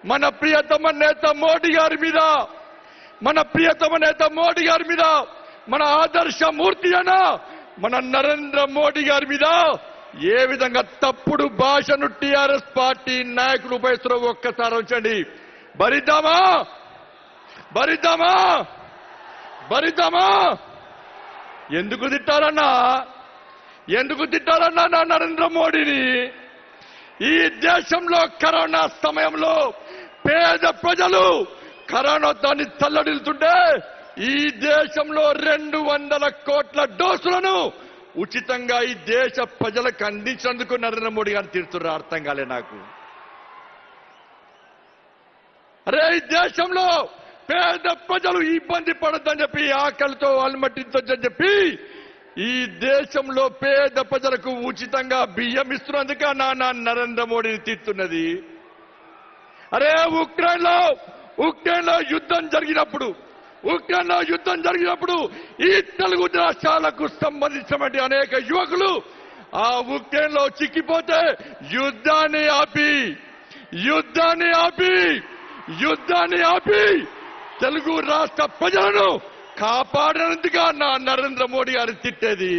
మన ప్రియతమ నేత మోడీ గారి మీద మన ప్రియతమ నేత మోడీ గారి మీద మన ఆదర్శ మూర్తి అయిన మన నరేంద్ర మోడీ గారి మీద ఏ విధంగా తప్పుడు భాషను టిఆర్ఎస్ పార్టీ నాయకులు ఉపయోగిస్తున్నారో ఒక్కసారి ఉంచండి భరిద్దామా భరిద్దామా భరిద్దామా ఎందుకు తిట్టారన్నా ఎందుకు తిట్టారన్నా నా నరేంద్ర మోడీని ఈ దేశంలో కరోనా సమయంలో పేద ప్రజలు కరోనా దాన్ని తల్లడిల్తుంటే ఈ దేశంలో రెండు వందల కోట్ల డోసులను ఉచితంగా ఈ దేశ ప్రజలకు అందించినందుకు నరేంద్ర మోడీ గారు తీరుతున్నారు అర్థం కాలే నాకు అరే ఈ దేశంలో పేద ప్రజలు ఇబ్బంది పడొద్దని చెప్పి ఆకలితో అలమటించొద్దని చెప్పి ఈ దేశంలో పేద ప్రజలకు ఉచితంగా బియ్యం ఇస్తున్నందుక నాన్న నరేంద్ర మోడీని తీస్తున్నది అరే ఉక్రెయిన్ లో ఉక్రెయిన్ లో యుద్ధం జరిగినప్పుడు ఉక్రెయిన్ లో యుద్ధం జరిగినప్పుడు ఈ తెలుగు రాష్ట్రాలకు సంబంధించినటువంటి అనేక యువకులు ఆ ఉక్రెయిన్ లో చిక్కిపోతే యుద్ధాన్ని ఆపి యుద్ధాన్ని ఆపి యుద్ధాన్ని ఆపి తెలుగు రాష్ట్ర ప్రజలను కాపాడినందుగా నా నరేంద్ర మోడీ గారు తిట్టేది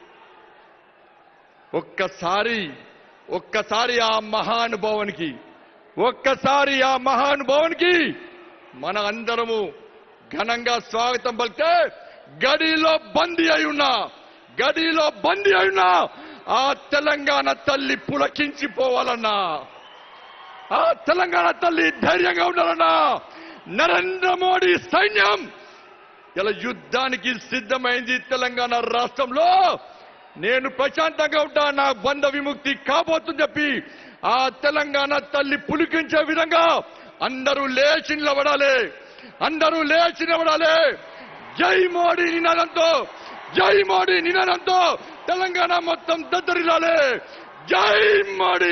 ఒక్కసారి ఒక్కసారి ఆ మహానుభావునికి ఒక్కసారి ఆ మహానుభావునికి మన అందరము ఘనంగా స్వాగతం పలితే గడిలో బందీ అయి ఉన్నా గడిలో బందీ అయి ఉన్నా ఆ తెలంగాణ తల్లి పులకించిపోవాలన్నా ఆ తెలంగాణ తల్లి ధైర్యంగా ఉండాలన్నా నరేంద్ర మోడీ సైన్యం ఇలా యుద్ధానికి సిద్ధమైంది తెలంగాణ రాష్ట్రంలో నేను ప్రశాంతంగా ఉంటా నా బంధ విముక్తి కాబోతుందని చెప్పి ఆ తెలంగాణ తల్లి పులికించే విధంగా అందరూ లేచి నిలబడాలి అందరూ లేచి నిలబడాలి జై మోడీ నినాదంతో జై మోడీ నినాదంతో తెలంగాణ మొత్తం దద్దరిల్లాలి జై మోడీ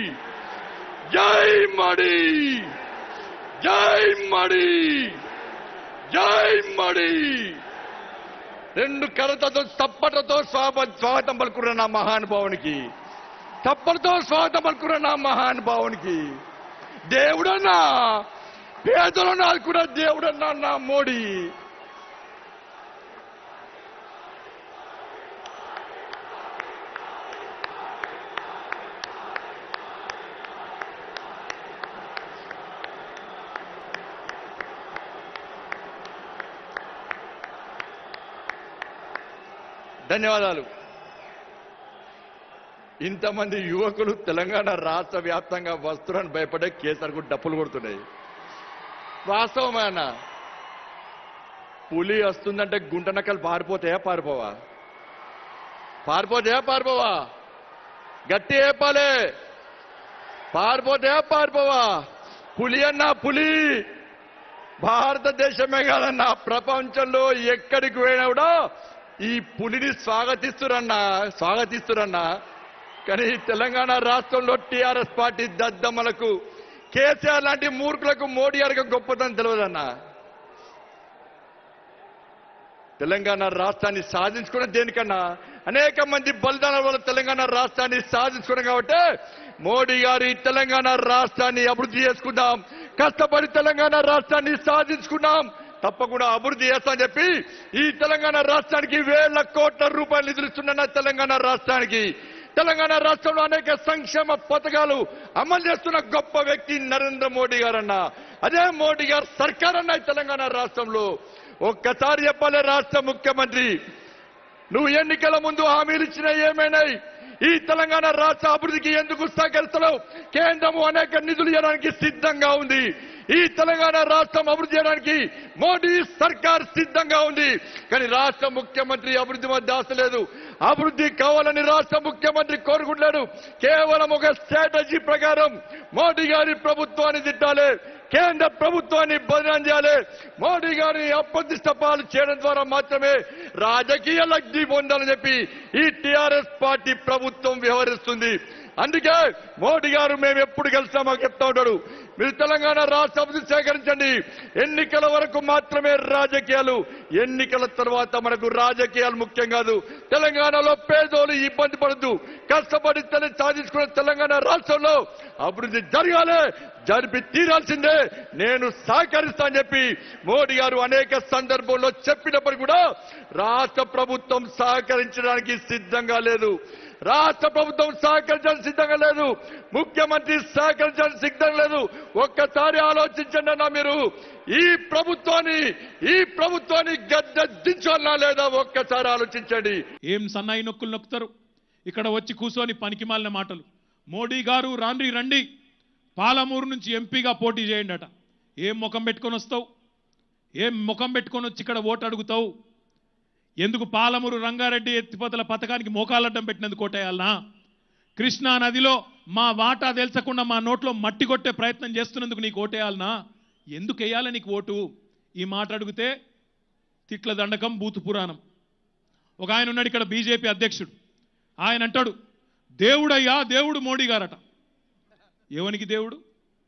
జై మోడీ జై మోడీ జై మోడీ రెండు కరతతో తప్పటతో స్వాగ- స్వాగతం పలుకున్న నా మహానుభావునికి తప్పటితో స్వాగతం పలుకున్న నా మహానుభావునికి దేవుడన్నా పేదలన్నా కూడా దేవుడన్నా నా మోడీ ధన్యవాదాలు ఇంతమంది యువకులు తెలంగాణ రాష్ట్ర వ్యాప్తంగా వస్తురని భయపడే కేసరకు డప్పులు కొడుతున్నాయి వాస్తవమైన పులి వస్తుందంటే గుంట నక్కలు పారిపోతాయా పారిపోవా పారిపోతాయా పారిపోవా గట్టి ఏపాలే పారిపోతాయా పారిపోవా పులి అన్నా పులి భారతదేశమే కాదన్నా ప్రపంచంలో ఎక్కడికి పోయినా కూడా ఈ పులిని స్వాగతిస్తురన్నా స్వాగతిస్తురన్నా కానీ తెలంగాణ రాష్ట్రంలో టీఆర్ఎస్ పార్టీ దద్దమ్మలకు కేసీఆర్ లాంటి మూర్ఖులకు మోడీ గారికి గొప్పతనం తెలియదన్నా తెలంగాణ రాష్ట్రాన్ని సాధించుకోవడం దేనికన్నా అనేక మంది బలిదానాల వల్ల తెలంగాణ రాష్ట్రాన్ని సాధించుకున్నాం కాబట్టి మోడీ గారి తెలంగాణ రాష్ట్రాన్ని అభివృద్ధి చేసుకుందాం కష్టపడి తెలంగాణ రాష్ట్రాన్ని సాధించుకున్నాం తప్పకుండా అభివృద్ధి చేస్తామని చెప్పి ఈ తెలంగాణ రాష్ట్రానికి వేల కోట్ల రూపాయలు నిధులు ఇస్తున్న తెలంగాణ రాష్ట్రానికి తెలంగాణ రాష్ట్రంలో అనేక సంక్షేమ పథకాలు అమలు చేస్తున్న గొప్ప వ్యక్తి నరేంద్ర మోడీ గారన్న అదే మోడీ గారు సర్కార్ అన్న ఈ తెలంగాణ రాష్ట్రంలో ఒక్కసారి చెప్పాలి రాష్ట్ర ముఖ్యమంత్రి నువ్వు ఎన్నికల ముందు హామీలు ఇచ్చిన ఏమైనాయి ఈ తెలంగాణ రాష్ట్ర అభివృద్ధికి ఎందుకు సహకరిస్తలేవు కేంద్రము అనేక నిధులు ఇవ్వడానికి సిద్ధంగా ఉంది ఈ తెలంగాణ రాష్ట్రం అభివృద్ధి చేయడానికి మోడీ సర్కార్ సిద్ధంగా ఉంది కానీ రాష్ట్ర ముఖ్యమంత్రి అభివృద్ధి మధ్య ఆశ లేదు అభివృద్ధి కావాలని రాష్ట్ర ముఖ్యమంత్రి కోరుకుంటున్నాడు కేవలం ఒక స్ట్రాటజీ ప్రకారం మోడీ గారి ప్రభుత్వాన్ని తిట్టాలి కేంద్ర ప్రభుత్వాన్ని బదనాం చేయాలి మోడీ గారిని అప్రతిష్ట పాలు చేయడం ద్వారా మాత్రమే రాజకీయ లబ్ధి పొందాలని చెప్పి ఈ టిఆర్ఎస్ పార్టీ ప్రభుత్వం వ్యవహరిస్తుంది అందుకే మోడీ గారు మేము ఎప్పుడు కలిసినా మాకు చెప్తా ఉంటాడు మీరు తెలంగాణ రాష్ట్ర అభివృద్ధి సేకరించండి ఎన్నికల వరకు మాత్రమే రాజకీయాలు ఎన్నికల తర్వాత మనకు రాజకీయాలు ముఖ్యం కాదు తెలంగాణలో పేదోలు ఇబ్బంది పడద్దు కష్టపడి తెలి సాధించుకున్న తెలంగాణ రాష్ట్రంలో అభివృద్ధి జరగాలి జరిపి తీరాల్సిందే నేను సహకరిస్తా అని చెప్పి మోడీ గారు అనేక సందర్భంలో చెప్పినప్పుడు కూడా రాష్ట్ర ప్రభుత్వం సహకరించడానికి సిద్ధంగా లేదు రాష్ట్ర ప్రభుత్వం సహకరించడానికి సిద్ధంగా లేదు ముఖ్యమంత్రి సహకరించడానికి సిద్ధంగా లేదు ఒక్కసారి ఆలోచించండి అన్న మీరు ఈ ప్రభుత్వాన్ని ఈ ప్రభుత్వాన్ని గద్దె దించాలనా లేదా ఒక్కసారి ఆలోచించండి ఏం సన్నాయి నొక్కులు నొక్కుతారు ఇక్కడ వచ్చి కూర్చొని పనికిమాలిన మాటలు మోడీ గారు రాండ్రి రండి పాలమూరు నుంచి ఎంపీగా పోటీ చేయండి అట ఏం ముఖం పెట్టుకొని వస్తావు ఏం ముఖం పెట్టుకొని వచ్చి ఇక్కడ ఓటు అడుగుతావు ఎందుకు పాలమూరు రంగారెడ్డి ఎత్తిపోతల పథకానికి మోకాలడ్డం పెట్టినందుకు ఓటేయాలనా కృష్ణా నదిలో మా వాటా తెలుసకుండా మా నోట్లో మట్టి కొట్టే ప్రయత్నం చేస్తున్నందుకు నీకు ఓటేయాలనా ఎందుకు వేయాలి నీకు ఓటు ఈ మాట అడిగితే తిట్ల దండకం బూతు పురాణం ఒక ఆయన ఉన్నాడు ఇక్కడ బీజేపీ అధ్యక్షుడు ఆయన అంటాడు దేవుడయ్యా దేవుడు మోడీ గారట ఎవనికి దేవుడు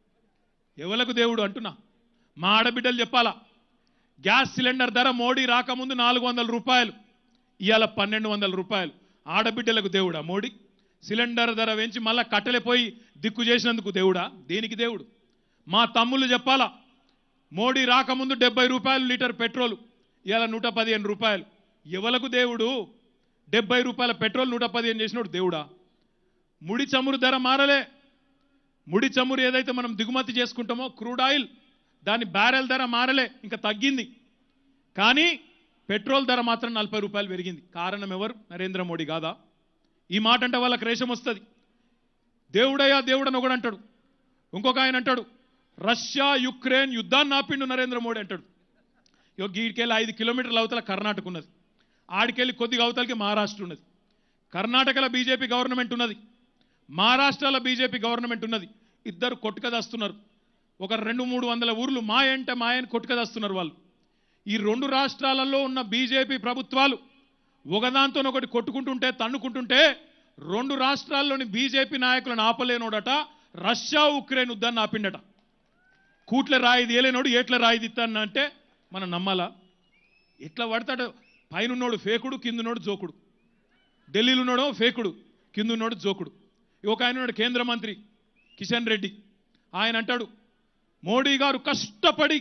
ఎవలకు దేవుడు అంటున్నా మా ఆడబిడ్డలు చెప్పాలా గ్యాస్ సిలిండర్ ధర మోడీ రాకముందు నాలుగు వందల రూపాయలు ఇవాళ పన్నెండు వందల రూపాయలు ఆడబిడ్డలకు దేవుడా మోడీ సిలిండర్ ధర పెంచి మళ్ళా కట్టెలపోయి దిక్కు చేసినందుకు దేవుడా దేనికి దేవుడు మా తమ్ముళ్ళు చెప్పాలా మోడీ రాకముందు డెబ్బై రూపాయలు లీటర్ పెట్రోల్ ఇవాళ నూట పదిహేను రూపాయలు ఎవలకు దేవుడు డెబ్బై రూపాయల పెట్రోల్ నూట పదిహేను చేసినోడు దేవుడా ముడి చమురు ధర మారలే ముడి చమురు ఏదైతే మనం దిగుమతి చేసుకుంటామో క్రూడ్ ఆయిల్ దాని బ్యారెల్ ధర మారలే ఇంకా తగ్గింది కానీ పెట్రోల్ ధర మాత్రం నలభై రూపాయలు పెరిగింది కారణం ఎవరు నరేంద్ర మోడీ కాదా ఈ మాట అంటే వాళ్ళకి రేషం వస్తుంది దేవుడయ్యా దేవుడని ఒకడు అంటాడు ఇంకొక ఆయన అంటాడు రష్యా యుక్రెయిన్ యుద్ధాన్ని ఆపిండు నరేంద్ర మోడీ అంటాడు ఇక గీడికెళ్ళి ఐదు కిలోమీటర్ల అవతల కర్ణాటక ఉన్నది ఆడికెళ్ళి కొద్దిగా అవతలకి మహారాష్ట్ర ఉన్నది కర్ణాటకలో బీజేపీ గవర్నమెంట్ ఉన్నది మహారాష్ట్రలో బీజేపీ గవర్నమెంట్ ఉన్నది ఇద్దరు కొట్టుకదస్తున్నారు ఒక రెండు మూడు వందల ఊర్లు మా అంటే మా అని కొట్టుకదస్తున్నారు వాళ్ళు ఈ రెండు రాష్ట్రాలలో ఉన్న బీజేపీ ప్రభుత్వాలు ఒకదాంతో ఒకటి కొట్టుకుంటుంటే తన్నుకుంటుంటే రెండు రాష్ట్రాల్లోని బీజేపీ నాయకులను ఆపలేనోడట రష్యా ఉక్రెయిన్ యుద్ధాన్ని ఆపిండట కూట్ల రాయి తీయలేనోడు ఏట్ల రాయి తీస్తాను అంటే మనం నమ్మాలా ఎట్లా పడతాడు పైనున్నోడు ఫేకుడు కిందున్నోడు జోకుడు ఢిల్లీలో ఉన్నాడో ఫేకుడు కిందున్నోడు జోకుడు ఒక ఆయన ఉన్నాడు కేంద్ర మంత్రి కిషన్ రెడ్డి ఆయన అంటాడు మోడీ గారు కష్టపడి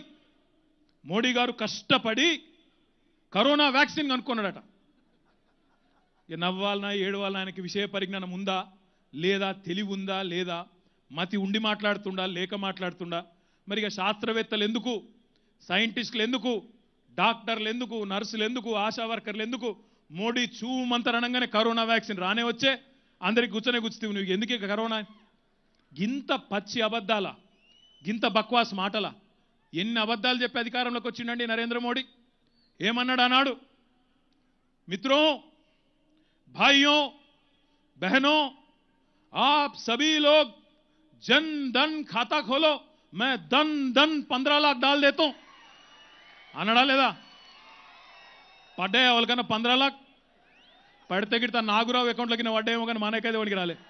మోడీ గారు కష్టపడి కరోనా వ్యాక్సిన్ కనుక్కున్నాడట ఇక నవ్వాలనా ఏడవాలనా ఆయనకి విషయ పరిజ్ఞానం ఉందా లేదా తెలివి ఉందా లేదా మతి ఉండి మాట్లాడుతుండా లేక మాట్లాడుతుండా మరి ఇక శాస్త్రవేత్తలు ఎందుకు సైంటిస్టులు ఎందుకు డాక్టర్లు ఎందుకు నర్సులు ఎందుకు ఆశా వర్కర్లు ఎందుకు మోడీ చూమంతరణంగానే కరోనా వ్యాక్సిన్ రానే వచ్చే అందరికి కూర్చొనే కూర్చుతావు నువ్వు ఎందుకు ఇక కరోనా గింత పచ్చి అబద్ధాల గింత బక్వాస్ మాటల ఎన్ని అబద్ధాలు చెప్పి అధికారంలోకి వచ్చిండండి నరేంద్ర మోడీ ఏమన్నాడు అన్నాడు మిత్రో भाइयों बहनों आप सभी लोग जन धन खाता खोलो मैं धन धन पंद्रह लाख डाल देता हूं అనడా లేదా పడ్డాయా వాళ్ళకన్నా పంద్రా లాక్ పడితే గిడతా నాగురావు అకౌంట్లోకి పడ్డాయేమో కానీ మనకైతే వాడికి రాలే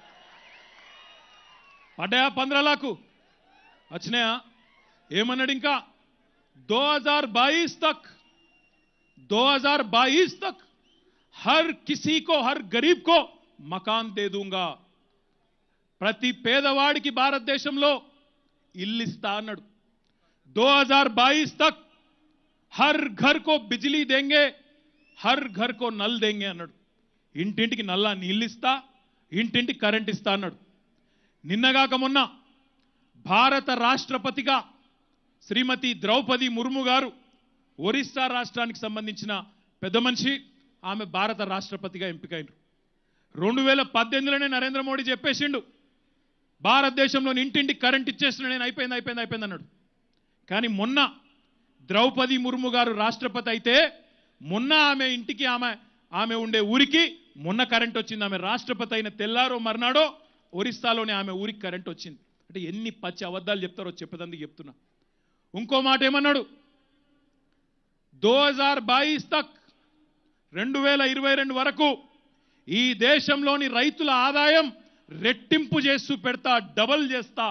పడ్డాయా పంద్రా లాకు వచ్చినాయా ఏమన్నాడు ఇంకా దో హజార్ బాయిస్ తక్ దో హజార్ బాయిస్ తక్ हर किसी को हर गरीब को మకాన్ దే దూంగా ప్రతి పేదవాడికి భారతదేశంలో ఇల్లు ఇస్తా అన్నాడు దో హజార్ బాయిస్ తక్ హర్ ఘర్ కో బిజిలీ దేంగే హర్ ఘర్ కో నల్ దేంగే అన్నాడు ఇంటింటికి నల్లా నీళ్ళు ఇస్తా ఇంటింటికి కరెంట్ ఇస్తా అన్నాడు నిన్నగాక మొన్న భారత రాష్ట్రపతిగా శ్రీమతి ద్రౌపది ముర్ము గారు ఒరిస్సా రాష్ట్రానికి సంబంధించిన పెద్ద మనిషి ఆమె భారత రాష్ట్రపతిగా ఎంపికైనరు రెండు వేల పద్దెనిమిదిలోనే నరేంద్ర మోడీ చెప్పేసిండు భారతదేశంలోని ఇంటింటికి కరెంట్ ఇచ్చేస్తున్నా నేను అయిపోయింది అయిపోయింది అయిపోయింది అన్నాడు కానీ మొన్న ద్రౌపది ముర్ము గారు రాష్ట్రపతి అయితే మొన్న ఆమె ఇంటికి ఆమె ఆమె ఉండే ఊరికి మొన్న కరెంట్ వచ్చింది ఆమె రాష్ట్రపతి అయిన తెల్లారో మర్నాడో ఒరిస్సాలోనే ఆమె ఊరికి కరెంట్ వచ్చింది అంటే ఎన్ని పచ్చి అబద్ధాలు చెప్తారో చెప్పదందుకు చెప్తున్నా ఇంకో మాట ఏమన్నాడు దో హజార్ బాయిస్ తక్ రెండు వేల ఇరవై రెండు వరకు ఈ దేశంలోని రైతుల ఆదాయం రెట్టింపు చేస్తూ పెడతా డబల్ చేస్తా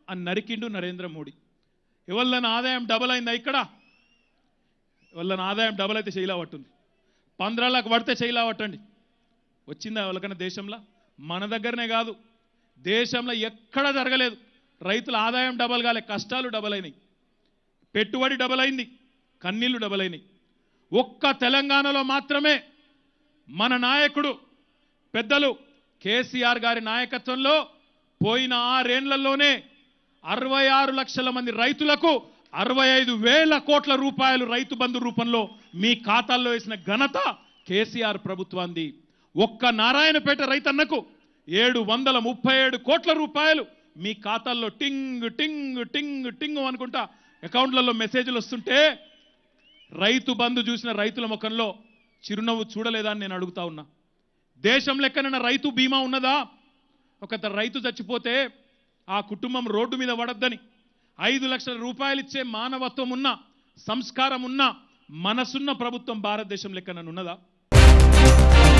అని నరికిండు నరేంద్ర మోడీ ఎవరిన ఆదాయం డబల్ అయిందా ఇక్కడ ఎవరిన ఆదాయం డబల్ అయితే చేయలా పట్టుంది పంద్రాలకు పడితే చేయలా పట్టండి వచ్చిందా ఎవరికైనా దేశంలో మన దగ్గరనే కాదు దేశంలో ఎక్కడ జరగలేదు రైతుల ఆదాయం డబల్ కాలే కష్టాలు డబల్ అయినాయి పెట్టుబడి డబల్ అయింది కన్నీళ్లు డబల్ అయినాయి ఒక్క తెలంగాణలో మాత్రమే మన నాయకుడు పెద్దలు కేసీఆర్ గారి నాయకత్వంలో పోయిన ఆరేండ్లలోనే అరవై ఆరు లక్షల మంది రైతులకు అరవై ఐదు వేల కోట్ల రూపాయలు రైతు బంధు రూపంలో మీ ఖాతాల్లో వేసిన ఘనత కేసీఆర్ ప్రభుత్వాన్ని ఒక్క నారాయణపేట రైతన్నకు ఏడు వందల ముప్పై ఏడు కోట్ల రూపాయలు మీ ఖాతాల్లో టింగ్ టింగ్ టింగ్ టింగ్ అనుకుంటా అకౌంట్లలో మెసేజ్లు వస్తుంటే రైతు బంధు చూసిన రైతుల ముఖంలో చిరునవ్వు చూడలేదా అని నేను అడుగుతా ఉన్నా దేశం లెక్కనైనా రైతు బీమా ఉన్నదా ఒక రైతు చచ్చిపోతే ఆ కుటుంబం రోడ్డు మీద పడద్దని ఐదు లక్షల రూపాయలు ఇచ్చే మానవత్వం ఉన్న సంస్కారం ఉన్న మనసున్న ప్రభుత్వం భారతదేశం లెక్కన ఉన్నదా